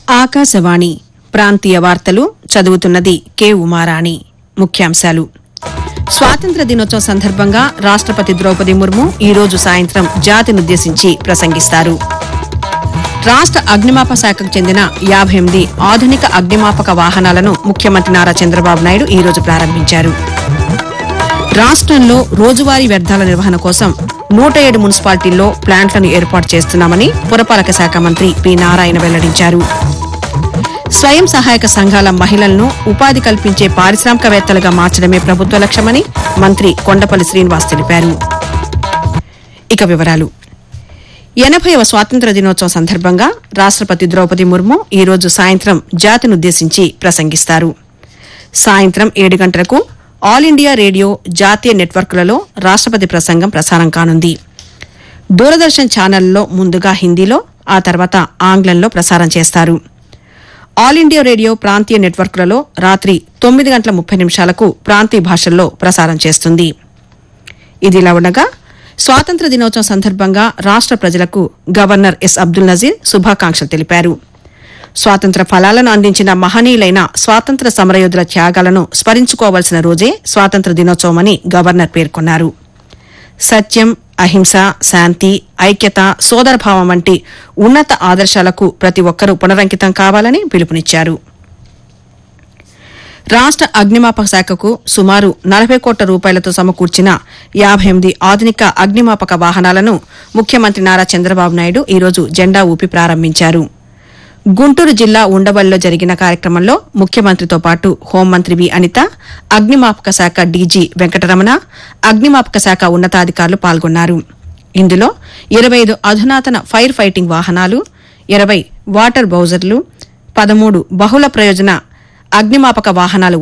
ఆకాశవాణి ప్రాంతీయ వార్తలు చదువుతున్నది కె ఉమారాణి ముఖ్యాంశాలు స్వాతంత్ర దినోత్సవం సందర్భంగా రాష్టపతి ద్రౌపది ముర్ము ఈ రోజు సాయంత్రం జాతినుద్దేశించి ప్రసంగిస్తారు రాష్ట అగ్నిమాప శాఖకు చెందిన యాభై ఎనిమిది ఆధునిక అగ్నిమాపక వాహనాలను ముఖ్యమంత్రి నారా చంద్రబాబు నాయుడు ఈ రోజు ప్రారంభించారు రాష్ట్రంలో రోజువారీ వ్యర్థాల నిర్వహణ కోసం నూట ఏడు మున్సిపాలిటీల్లో ప్లాంట్లను ఏర్పాటు చేస్తున్నామని పురపాలక శాఖ మంత్రి పి నారాయణ వెల్లడించారు స్వయం సహాయక సంఘాల మహిళలను ఉపాధి కల్పించే పారిశ్రామికవేత్తలుగా మార్చడమే ప్రభుత్వ లక్ష్యమని మంత్రి కొండపల్లి శ్రీనివాస్ తెలిపారు ఇక వివరాలు ఎనభైవ స్వాతంత్ర దినోత్సవం సందర్భంగా రాష్టపతి ద్రౌపది ముర్ము ఈ రోజు సాయంత్రం జాతినుద్దేశించి ప్రసంగిస్తారు సాయంత్రం ఏడు గంటలకు ఆల్ ఇండియా రేడియో జాతీయ నెట్వర్క్లలో రాష్టపతి ప్రసంగం ప్రసారం కానుంది దూరదర్శన్ ఛానల్లో ముందుగా హిందీలో ఆ తర్వాత ఆంగ్లంలో ప్రసారం చేస్తారు ఆల్ ఇండియా రేడియో ప్రాంతీయ నెట్వర్క్లలో రాత్రి తొమ్మిది గంటల ముప్పై నిమిషాలకు ప్రాంతీయ భాషల్లో ప్రసారం చేస్తుంది ఇదిలా ఉండగా స్వాతంత్ర దినోత్సవం సందర్భంగా రాష్ట ప్రజలకు గవర్నర్ ఎస్ అబ్దుల్ నజీర్ శుభాకాంక్షలు తెలిపారు స్వాతంత్ర ఫలాలను అందించిన మహనీయులైన స్వాతంత్ర సమరయోధుల త్యాగాలను స్మరించుకోవాల్సిన రోజే స్వాతంత్ర దినోత్సవమని గవర్నర్ పేర్కొన్నారు సత్యం అహింస శాంతి ఐక్యత సోదరభావం వంటి ఉన్నత ఆదర్శాలకు ప్రతి ఒక్కరూ పునరంకితం కావాలని పిలుపునిచ్చారు రాష్ట అగ్నిమాపక శాఖకు సుమారు నలభై కోట్ల రూపాయలతో సమకూర్చిన యాభై ఎనిమిది ఆధునిక అగ్నిమాపక వాహనాలను ముఖ్యమంత్రి నారా చంద్రబాబు నాయుడు ఈ రోజు జెండా ఊపి ప్రారంభించారు గుంటూరు జిల్లా ఉండవల్లిలో జరిగిన కార్యక్రమంలో ముఖ్యమంత్రితో పాటు హోంమంత్రి వి అనిత అగ్నిమాపక శాఖ డీజీ వెంకటరమణ అగ్నిమాపక శాఖ ఉన్నతాధికారులు పాల్గొన్నారు ఇందులో ఇరవై ఐదు అధునాతన ఫైర్ ఫైటింగ్ వాహనాలు ఇరవై వాటర్ బౌజర్లు పదమూడు బహుళ ప్రయోజన అగ్నిమాపక వాహనాలు